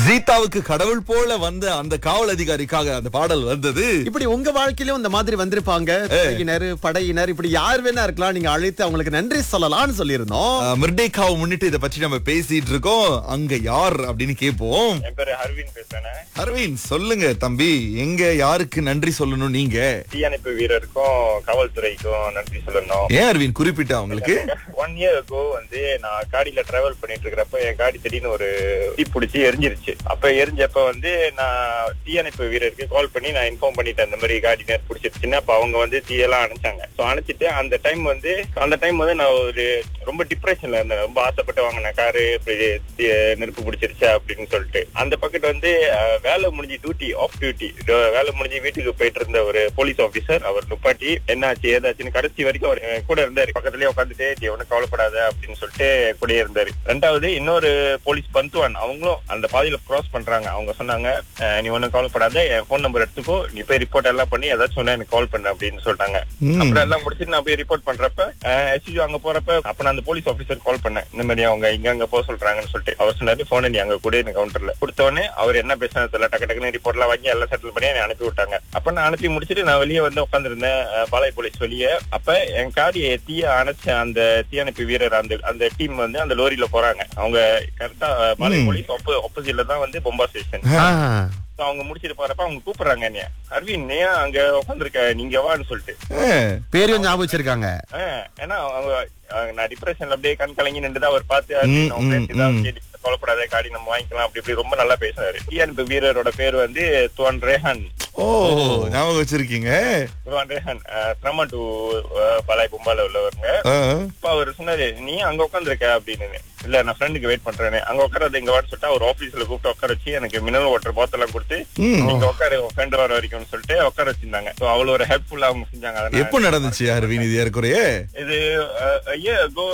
சீதாவுக்கு கடவுள் போல வந்த அந்த காவல் அதிகாரிக்காக அந்த பாடல் வந்தது இப்படி உங்க வாழ்க்கையிலும் இந்த மாதிரி வந்திருப்பாங்க துறையினர் படையினர் இப்படி யார் வேணா இருக்கலாம் நீங்க அழைத்து அவங்களுக்கு நன்றி சொல்லலாம்னு சொல்லியிருந்தோம் அஹ், மிர்டேக்காவை முன்னிட்டு இதை பற்றி நம்ம பேசிட்டு இருக்கோம் அங்க யார் அப்படின்னு கேட்போம் என் பேரு ஹர்வின் பேசுறேன் அரவிந்த் சொல்லுங்க தம்பி எங்க யாருக்கு நன்றி சொல்லணும் நீங்க தீயணைப்பு வீரருக்கும் காவல்துறைக்கும் நன்றி சொல்லணும் ஏன் அரவிந்த் குறிப்பிட்ட அவங்களுக்கு ஒன் இயர் ago வந்து நான் காடியில டிராவல் பண்ணிட்டு இருக்கிறப்ப என் காடி திடீர்னு ஒரு தீ பிடிச்சி எரிஞ்சிருச்சு அப்ப எரிஞ்சப்ப வந்து நான் தீயணைப்பு வீரருக்கு கால் பண்ணி நான் இன்ஃபார்ம் பண்ணிட்டேன் இந்த மாதிரி காடி நேர் பிடிச்சிருச்சுன்னு அப்ப அவங்க வந்து தீயெல்லாம் அணைச்சாங்க ஸோ அணைச்சிட்டு அந்த டைம் வந்து அந்த டைம் வந்து நான் ஒரு ரொம்ப டிப்ரெஷன்ல இருந்தேன் ரொம்ப ஆசைப்பட்டு வாங்கின காரு இப்படி தீ- நெருப்பு பிடிச்சிருச்சா அப்படின்னு சொல்லிட்டு அந்த பக்கெட் வந்து அஹ், வேலை முடிஞ்சு டியூட்டி ஆஃப் டியூட்டி வேலை முடிஞ்சு வீட்டுக்கு போயிட்டு இருந்த ஒரு போலீஸ் ஆபீசர் அவர் நுப்பாட்டி என்னாச்சு ஏதாச்சுன்னு கடைசி வரைக்கும் அவர் என் கூட இருந்தாரு பக்கத்துலயே உட்காந்துட்டு நீ ஒன்னும் கவலைப்படாத அப்படின்னு சொல்லிட்டு கூடயே இருந்தாரு ரெண்டாவது இன்னொரு போலீஸ் பந்துவான் அவங்களும் அந்த பாதையில கிராஸ் பண்றாங்க அவங்க சொன்னாங்க "அஹ், நீ ஒன்னும் கவலைப்படாத என் போன் நம்பர் எடுத்துக்கோ நீ போய் ரிப்போர்ட் எல்லாம் பண்ணி ஏதாச்சும் சொன்னா எனக்கு கால் பண்ணு அப்படின்னு சொல்லிட்டாங்க ம். அப்புறம் எல்லாம் முடிச்சுட்டு நான் போய் ரிப்போர்ட் பண்றப்ப எஸ்யூ அங்க போறப்ப அப்ப நான் அந்த போலீஸ் ஆபீசர் கால் பண்ணேன் இந்த மாதிரி அவங்க இங்க அங்க போக சொல்றாங்கன்னு சொல்லிட்டு அவர் சொன்னாரு போன நீ அங்க கூட எனக்கு கவுண்டர்ல கொடுத்த உடனே அவர் என்ன பேசினது தெரியல டக்கு டக்குன்னு ரிப்போர்ட் எல்லாம் வாங்கி எல்லாம் செட்டில் பண்ணி என்னை அனுப்பி விட்டாங்க அப்ப நான் அனுப்பி முடிச்சிட்டு நான் வெளியே வந்து உட்காந்துருந்தேன் பாளைய போலீஸ் வெளியே அப்ப என் காரியை தீய அணைச்ச அந்த தீயணைப்பு வீரர் அந்த அந்த டீம் வந்து அந்த லோரியில போறாங்க அவங்க கரெக்டா பாளைய ம். போலீஸ் ஆப்போசிட்ல தான் வந்து பொம்பா ஸ்டேஷன் ஆ. So அவங்க முடிச்சிட்டு போறப்ப அவங்க கூப்பிடுறாங்க என்னைய அரவிந்த் நீ ஏன் அங்க உட்காந்துருக்க நீங்க வான்னு சொல்லிட்டு அஹ், பேரையும் ஞாபகம் வச்சிருக்காங்க ஆ, ஏன்னா அவங்க அவங்க நான் டிப்ரெஷன்ல அப்படியே கண் கலங்கி நின்று அவர் பார்த்து ம், "அரவிந்த், உன் ம், friends ஏதாவது ம். கேட்டு கவலைப்படாத காடி நம்ம வாங்கிக்கலாம் அப்படி இப்படி ரொம்ப நல்லா பேசினாரு டிஎன்பி வீரரோட பேர் வந்து துவான் ரேஹான் ஓ ஞாபகம் வச்சிருக்கீங்க துவான் ரேஹான் கிரமா டு பலாய் பொம்பால உள்ளவருங்க அஹ், அப்ப அவர் சொன்னாரு நீ அங்க உட்காந்துருக்க அப்படின்னு இல்ல நான் ஃப்ரெண்டுக்கு வெயிட் பண்றேன்னு அங்க உட்காரது இங்க வான்னு சொல்லிட்டு அவர் ஆபீஸ்ல கூப்பிட்டு உட்கார வச்சு எனக்கு மினரல் வாட்டர் பாட்டில் எல்லாம் கொடுத்து ம். நீங்க உட்காரு உன் ஃப்ரெண்ட் வர வரைக்கும்னு சொல்லிட்டு உட்கார வச்சிருந்தாங்க So அவ்வளவு ஒரு ஹெல்ப்ஃபுல்லா அவங்க செஞ்சாங்க அதனால எப்போ நடந்துச்சு அரவிந்த் இது ஏறக்குறைய இது இயர் அகோ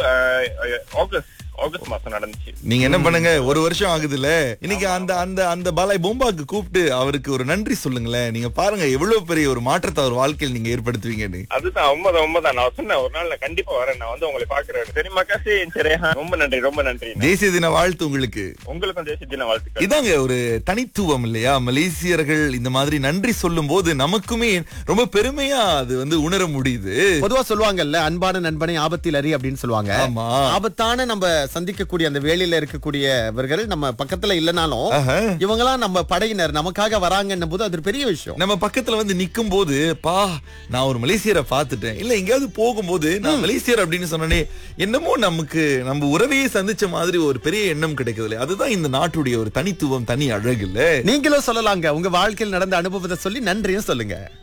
ஆகஸ்ட் ஆகஸ்ட் மாசம் நடந்துச்சு நீங்க என்ன பண்ணுங்க ஒரு வருஷம் ஆகுதுல்ல இன்னைக்கு அந்த அந்த அந்த பாலாய் பொம்பாக்கு கூப்பிட்டு அவருக்கு ஒரு நன்றி சொல்லுங்களேன் நீங்க பாருங்க எவ்வளவு பெரிய ஒரு மாற்றத்தை அவர் வாழ்க்கையில் நீங்க ஏற்படுத்துவீங்கன்னு அதுதான் உண்மைதான் உண்மைதான் நான் சொன்னேன் ஒரு நாள் நான் கண்டிப்பா வரேன் நான் வந்து உங்களை பாக்குறேன் தெரியுமா காசி சரி ரொம்ப நன்றி ரொம்ப நன்றி தேசிய தின வாழ்த்து உங்களுக்கு உங்களுக்கும் தேசிய தின வாழ்த்துக்கள் இதாங்க ஒரு தனித்துவம் இல்லையா மலேசியர்கள் இந்த மாதிரி நன்றி சொல்லும் போது நமக்குமே ரொம்ப பெருமையா அது வந்து உணர முடியுது பொதுவா சொல்லுவாங்கல்ல அன்பான நண்பனை ஆபத்தில் அறி அப்படின்னு சொல்லுவாங்க ஆமா ஆபத்தான நம்ம சந்திக்கக்கூடிய அந்த வேலையில இருக்கக்கூடியவர்கள் நம்ம பக்கத்துல இல்லனாலும் ஆஹா. இவங்கெல்லாம் நம்ம படையினர் நமக்காக வராங்கன்னும் போது அது ஒரு பெரிய விஷயம் நம்ம பக்கத்துல வந்து நிக்கும் போது பா நான் ஒரு மலேசியரை பார்த்துட்டேன் இல்ல எங்கேயாவது போகும்போது நான் மலேசியர் அப்படின்னு சொன்னனே என்னமோ நமக்கு நம்ம உறவையே சந்திச்ச மாதிரி ஒரு பெரிய எண்ணம் கிடைக்குது இல்லையா அதுதான் இந்த நாட்டுடைய ஒரு தனித்துவம் தனி அழகு இல்ல நீங்களும் சொல்லலாங்க உங்க வாழ்க்கையில் நடந்த அனுபவத்தை சொல்லி நன்றியும் சொல்லுங்க